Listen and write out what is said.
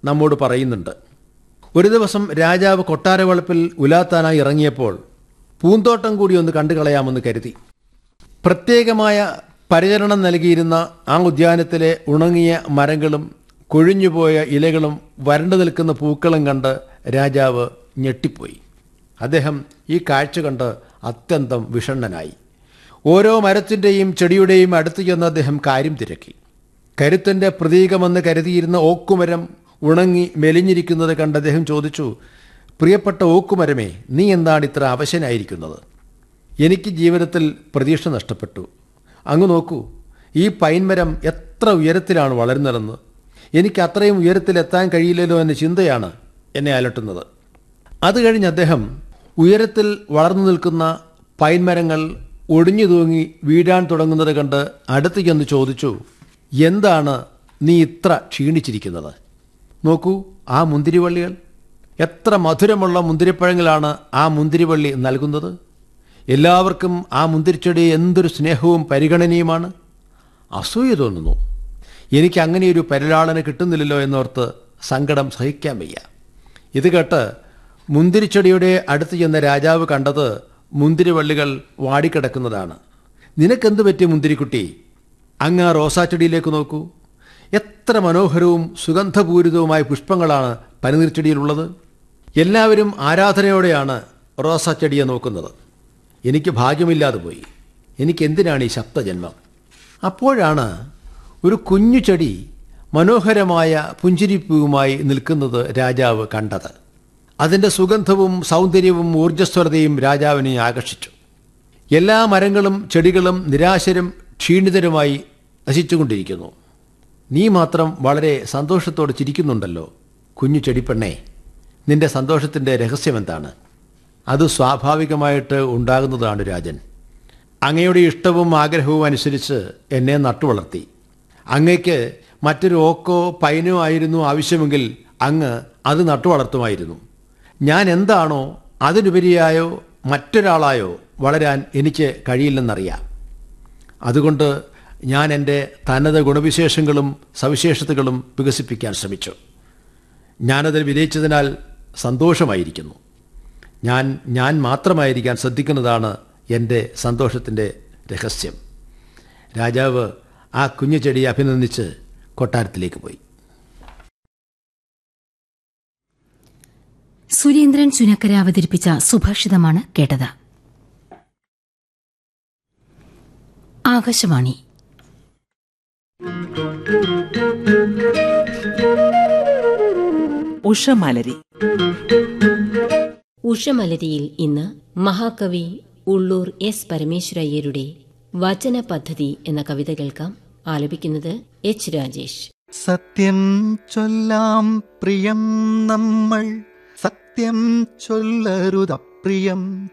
നമ്മോട് പറയുന്നുണ്ട് ഒരു ദിവസം രാജാവ് കൊട്ടാരവളപ്പിൽ ഉലാത്താനായി ഇറങ്ങിയപ്പോൾ പൂന്തോട്ടം കൂടി ഒന്ന് കണ്ടു കളയാമെന്ന് കരുതി പ്രത്യേകമായ പരിചരണം നൽകിയിരുന്ന ആ ഉദ്യാനത്തിലെ ഉണങ്ങിയ മരങ്ങളും കൊഴിഞ്ഞുപോയ ഇലകളും വരണ്ടു നിൽക്കുന്ന പൂക്കളും കണ്ട് രാജാവ് ഞെട്ടിപ്പോയി അദ്ദേഹം ഈ കാഴ്ച കണ്ട് അത്യന്തം വിഷണ്ണനായി ഓരോ മരത്തിൻ്റെയും ചെടിയുടെയും അടുത്ത് ചെന്ന് അദ്ദേഹം കാര്യം തിരക്കി കരുത്തിൻ്റെ പ്രതീകമെന്ന് കരുതിയിരുന്ന ഓക്കുമരം ഉണങ്ങി മെലിഞ്ഞിരിക്കുന്നത് കണ്ട് അദ്ദേഹം ചോദിച്ചു പ്രിയപ്പെട്ട ഓക്കുമരമേ നീ എന്താണ് ഇത്ര അവശനായിരിക്കുന്നത് എനിക്ക് ജീവിതത്തിൽ പ്രതീക്ഷ നഷ്ടപ്പെട്ടു അങ്ങ് നോക്കൂ ഈ പൈൻമരം എത്ര ഉയരത്തിലാണ് വളരുന്നതെന്ന് എനിക്ക് അത്രയും ഉയരത്തിലെത്താൻ കഴിയില്ലല്ലോ എന്ന ചിന്തയാണ് എന്നെ അലട്ടുന്നത് അത് കഴിഞ്ഞ് അദ്ദേഹം ഉയരത്തിൽ വളർന്നു നിൽക്കുന്ന പൈൻമരങ്ങൾ ഒടിഞ്ഞു തൂങ്ങി വീഴാൻ തുടങ്ങുന്നത് കണ്ട് അടുത്ത് ചെന്ന് ചോദിച്ചു എന്താണ് നീ ഇത്ര ക്ഷീണിച്ചിരിക്കുന്നത് നോക്കൂ ആ മുന്തിരിവള്ളികൾ എത്ര മധുരമുള്ള മുന്തിരിപ്പഴങ്ങളാണ് ആ മുന്തിരിവള്ളി നൽകുന്നത് എല്ലാവർക്കും ആ മുന്തിരിച്ചെടി എന്തൊരു സ്നേഹവും പരിഗണനയുമാണ് അസൂയ തോന്നുന്നു എനിക്ക് അങ്ങനെയൊരു പരിലാളന കിട്ടുന്നില്ലല്ലോ എന്നോർത്ത് സങ്കടം സഹിക്കാൻ വയ്യ ഇത് കേട്ട് മുന്തിരിച്ചെടിയുടെ അടുത്ത് ചെന്ന രാജാവ് കണ്ടത് മുന്തിരിവള്ളികൾ വാടിക്കിടക്കുന്നതാണ് നിനക്കെന്ത് പറ്റി മുന്തിരിക്കുട്ടി അങ്ങ് ആ റോസാച്ചെടിയിലേക്ക് നോക്കൂ എത്ര മനോഹരവും സുഗന്ധപൂരിതവുമായ പുഷ്പങ്ങളാണ് പനിനീർച്ചെടിയിലുള്ളത് എല്ലാവരും ആരാധനയോടെയാണ് റോസാച്ചെടിയെ നോക്കുന്നത് എനിക്ക് ഭാഗ്യമില്ലാതെ പോയി എനിക്കെന്തിനാണ് ഈ ശബ്ദജന്മം അപ്പോഴാണ് ഒരു കുഞ്ഞു ചെടി മനോഹരമായ പുഞ്ചിരിപ്പുവുമായി നിൽക്കുന്നത് രാജാവ് കണ്ടത് അതിൻ്റെ സുഗന്ധവും സൗന്ദര്യവും ഊർജ്ജസ്വലതയും രാജാവിനെ ആകർഷിച്ചു എല്ലാ മരങ്ങളും ചെടികളും നിരാശരും ക്ഷീണിതരുമായി നശിച്ചുകൊണ്ടിരിക്കുന്നു നീ മാത്രം വളരെ സന്തോഷത്തോടെ ചിരിക്കുന്നുണ്ടല്ലോ കുഞ്ഞു ചെടിപ്പെണ്ണേ നിന്റെ സന്തോഷത്തിൻ്റെ രഹസ്യമെന്താണ് അത് സ്വാഭാവികമായിട്ട് ഉണ്ടാകുന്നതാണ് രാജൻ അങ്ങയുടെ ഇഷ്ടവും ആഗ്രഹവും അനുസരിച്ച് എന്നെ നട്ടുവളർത്തി അങ്ങയ്ക്ക് മറ്റൊരു ഓക്കോ പൈനോ ആയിരുന്നു ആവശ്യമെങ്കിൽ അങ്ങ് അത് നട്ടുവളർത്തുമായിരുന്നു ഞാൻ എന്താണോ അതിനുപരിയായോ മറ്റൊരാളായോ വളരാൻ എനിക്ക് കഴിയില്ലെന്നറിയാം അതുകൊണ്ട് ഞാൻ എൻ്റെ തനത് ഗുണവിശേഷങ്ങളും സവിശേഷതകളും വികസിപ്പിക്കാൻ ശ്രമിച്ചു ഞാനതിൽ വിജയിച്ചതിനാൽ സന്തോഷമായിരിക്കുന്നു ഞാൻ ഞാൻ മാത്രമായിരിക്കാൻ ശ്രദ്ധിക്കുന്നതാണ് എൻ്റെ സന്തോഷത്തിൻ്റെ രഹസ്യം രാജാവ് ആ കുഞ്ഞു ചെടിയെ അഭിനന്ദിച്ച് കൊട്ടാരത്തിലേക്ക് പോയി സുരേന്ദ്രൻ ചുനക്കര അവതരിപ്പിച്ച സുഭാഷിതമാണ് കേട്ടത് ആകാശവാണി ഉഷമലരി ഉഷമലരിയിൽ ഇന്ന് മഹാകവി ഉള്ളൂർ എസ് പരമേശ്വരയ്യരുടെ വചന പദ്ധതി എന്ന കവിത കേൾക്കാം ആലപിക്കുന്നത് എച്ച് രാജേഷ് സത്യം ചൊല്ലാം പ്രിയം നമ്മൾ സത്യം ചൊല്ലരുതപ്രിയം